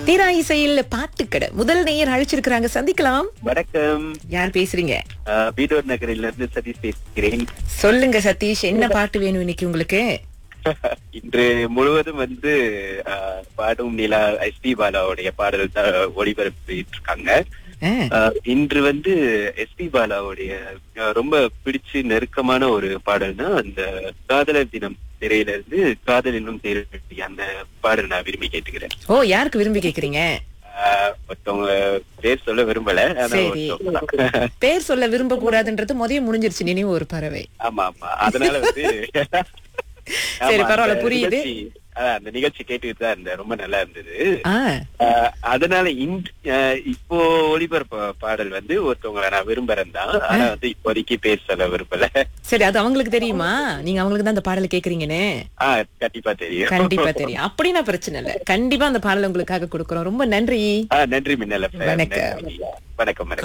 தீரா இசையில் பாட்டுக்கடை முதல் நேயர் அழைச்சிருக்கிறாங்க சந்திக்கலாம் வணக்கம் யார் பேசுறீங்க அஹ், பீடோர் நகரில் இருந்து சதீஷ் பேசுகிறேன் சொல்லுங்க சதீஷ் என்ன பாட்டு வேணும் இன்னைக்கு உங்களுக்கு இன்று முழுவதும் வந்து அஹ், பாடும் நிலா எஸ் பி பாலாவுடைய பாடல் தான் ஒளிபரப்பிட்டு இருக்காங்க ஆ, அஹ், இன்று வந்து எஸ் பி பாலாவுடைய அஹ், ரொம்ப பிடிச்சு நெருக்கமான ஒரு பாடல்னா அந்த காதலர் தினம் திரையில இருந்து காதல் என்னும் தேர்வு அந்த பாடல் நான் விரும்பி கேட்டுக்கிறேன் ஓ யாருக்கு விரும்பி கேக்குறீங்க அஹ், ஒருத்தவங்க பேர் சொல்ல விரும்பல ஆனா சரி. ஒருத்தவங்க தான். பேர் சொல்ல விரும்ப கூடாதுன்றது முதல்ல முடிஞ்சிருச்சு நினைவு ஒரு பறவை ஆமா ஆமா அதனால வந்து சரி, ஆமா, பரவாயில்ல, அந்த புரியுது. நிகழ்ச்சி, அஹ், அந்த நிகழ்ச்சி கேட்டுட்டு தான் இருந்தேன் ரொம்ப நல்லா இருந்தது ஆ அஹ், அதனால இன்று அஹ், இப்போ ஒளிபரப்பு பாடல் வந்து ஒருத்தவங்களை நான் விரும்புறேன் தான் ஆனா வந்து இப்போதைக்கு பேர் சொல்ல விரும்பல சரி அது அவங்களுக்கு தெரியுமா நீங்க அவங்களுக்கு தான் அந்த பாடலை கேக்குறீங்கன்னு ஆஹ் கண்டிப்பா தெரியும் கண்டிப்பா தெரியும் அப்படின்னா பிரச்சனை இல்ல கண்டிப்பா அந்த பாடலை உங்களுக்காக கொடுக்கறோம் ரொம்ப நன்றி ஆஹ் நன்றி மின்னல வணக்கம். வணக்கம் வணக்கம்